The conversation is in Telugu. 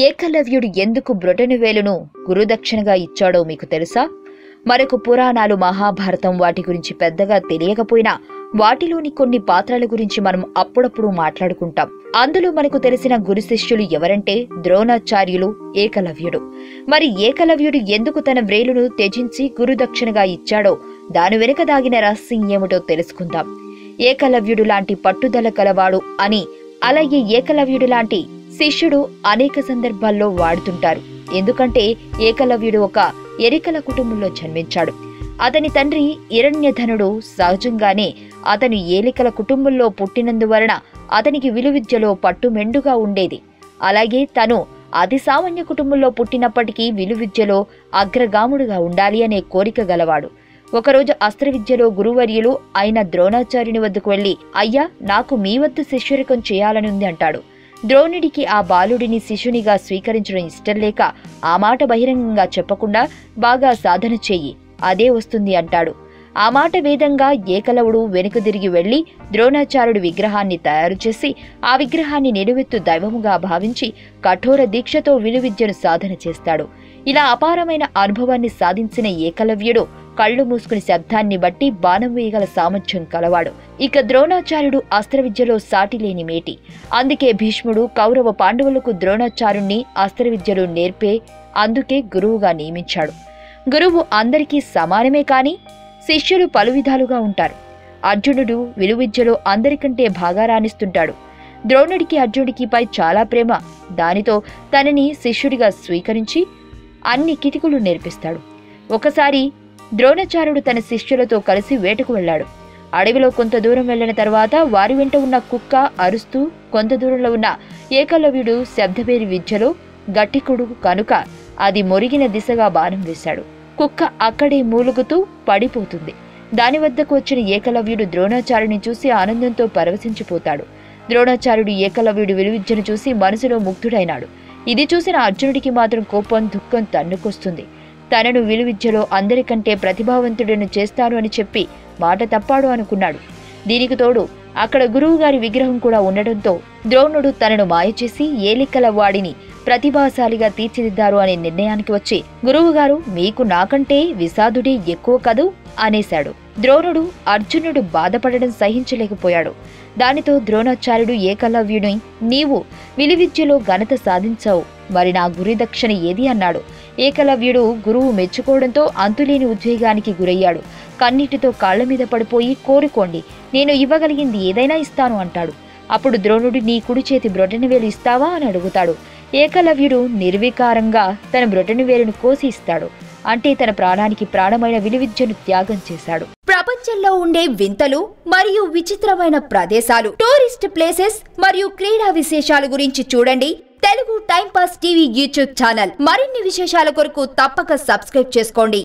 ఏకలవ్యుడు ఎందుకు బ్రొటను వేలును గురుదక్షిణగా ఇచ్చాడో మీకు తెలుసా మనకు పురాణాలు మహాభారతం వాటి గురించి పెద్దగా తెలియకపోయినా వాటిలోని కొన్ని పాత్రల గురించి మనం అప్పుడప్పుడు మాట్లాడుకుంటాం అందులో మనకు తెలిసిన గురు శిష్యులు ఎవరంటే ద్రోణాచార్యులు ఏకలవ్యుడు మరి ఏకలవ్యుడు ఎందుకు తన వ్రేలును త్యజించి గురుదక్షిణగా ఇచ్చాడో దాని వెనుక దాగిన రహస్యం ఏమిటో తెలుసుకుందాం ఏకలవ్యుడు లాంటి పట్టుదల కలవాడు అని అలాగే ఏకలవ్యుడు లాంటి శిష్యుడు అనేక సందర్భాల్లో వాడుతుంటారు ఎందుకంటే ఏకలవ్యుడు ఒక ఎరికల కుటుంబంలో జన్మించాడు అతని తండ్రి ఇరణ్యధనుడు సహజంగానే అతను ఏలికల కుటుంబంలో పుట్టినందువలన అతనికి విలువిద్యలో పట్టు మెండుగా ఉండేది అలాగే తను అతి సామాన్య కుటుంబంలో పుట్టినప్పటికీ విలువిద్యలో అగ్రగాముడుగా ఉండాలి అనే కోరిక గలవాడు ఒకరోజు అస్త్ర విద్యలో గురువర్యులు అయిన ద్రోణాచార్యుని వద్దకు వెళ్లి అయ్యా నాకు మీ వద్ద శిష్యరికం చేయాలని ఉంది అంటాడు ద్రోణుడికి ఆ బాలుడిని శిష్యునిగా స్వీకరించడం ఇష్టం లేక ఆ మాట బహిరంగంగా చెప్పకుండా బాగా సాధన చెయ్యి అదే వస్తుంది అంటాడు ఆ మాట వేదంగా ఏకలవుడు వెనుక తిరిగి వెళ్లి ద్రోణాచార్యుడి విగ్రహాన్ని తయారు చేసి ఆ విగ్రహాన్ని నిలువెత్తు దైవముగా భావించి కఠోర దీక్షతో విలువిద్యను సాధన చేస్తాడు ఇలా అపారమైన అనుభవాన్ని సాధించిన ఏకలవ్యుడు కళ్ళు మూసుకుని శబ్దాన్ని బట్టి బాణం వేయగల సామర్థ్యం కలవాడు ఇక ద్రోణాచార్యుడు అస్త్ర విద్యలో సాటి లేని మేటి అందుకే భీష్ముడు కౌరవ పాండవులకు ద్రోణాచార్యుణ్ణి అస్త్ర విద్యలో నేర్పే అందుకే గురువుగా నియమించాడు గురువు అందరికీ సమానమే కాని శిష్యులు పలు విధాలుగా ఉంటారు అర్జునుడు విలువిద్యలో అందరికంటే బాగా రాణిస్తుంటాడు ద్రోణుడికి అర్జునుడికి పై చాలా ప్రేమ దానితో తనని శిష్యుడిగా స్వీకరించి అన్ని కిటికులు నేర్పిస్తాడు ఒకసారి ద్రోణాచార్యుడు తన శిష్యులతో కలిసి వేటకు వెళ్ళాడు అడవిలో కొంత దూరం వెళ్ళిన తర్వాత వారి వెంట ఉన్న కుక్క అరుస్తూ కొంత దూరంలో ఉన్న ఏకలవ్యుడు శబ్దపేరి విద్యలో గట్టికుడు కనుక అది మొరిగిన దిశగా బాణం వేశాడు కుక్క అక్కడే మూలుగుతూ పడిపోతుంది దాని వద్దకు వచ్చిన ఏకలవ్యుడు ద్రోణాచార్యుని చూసి ఆనందంతో పరవశించిపోతాడు ద్రోణాచార్యుడు ఏకలవ్యుడి విలువిద్యను చూసి మనసులో ముగ్ధుడైనాడు ఇది చూసిన అర్జునుడికి మాత్రం కోపం దుఃఖం తన్నుకొస్తుంది తనను విలువిద్యలో అందరికంటే ప్రతిభావంతుడను చేస్తాను అని చెప్పి మాట తప్పాడు అనుకున్నాడు దీనికి తోడు అక్కడ గురువుగారి విగ్రహం కూడా ఉండడంతో ద్రోణుడు తనను మాయ చేసి ఏలికల వాడిని ప్రతిభాశాలిగా తీర్చిదిద్దారు అనే నిర్ణయానికి వచ్చి గురువుగారు మీకు నాకంటే విషాదుడే ఎక్కువ కదూ అనేశాడు ద్రోణుడు అర్జునుడు బాధపడడం సహించలేకపోయాడు దానితో ద్రోణాచార్యుడు ఏకలవ్యుని నీవు విలువిద్యలో ఘనత సాధించావు మరి నా గురి దక్షిణ ఏది అన్నాడు ఏకలవ్యుడు గురువు మెచ్చుకోవడంతో అంతులేని ఉద్వేగానికి గురయ్యాడు కన్నీటితో కాళ్ల మీద పడిపోయి కోరుకోండి నేను ఇవ్వగలిగింది ఏదైనా ఇస్తాను అంటాడు అప్పుడు ద్రోణుడు నీ కుడి చేతి బ్రొటని వేలు ఇస్తావా అని అడుగుతాడు ఏకలవ్యుడు నిర్వికారంగా తన బ్రొటని వేలును కోసి ఇస్తాడు అంటే తన ప్రాణానికి ప్రాణమైన విలువిద్యను త్యాగం చేశాడు ప్రపంచంలో ఉండే వింతలు మరియు విచిత్రమైన ప్రదేశాలు టూరిస్ట్ ప్లేసెస్ మరియు క్రీడా విశేషాల గురించి చూడండి Telugu time pass TV YouTube channel మరిన్ని విశేషాల కొరకు తప్పక సబ్స్క్రైబ్ చేసుకోండి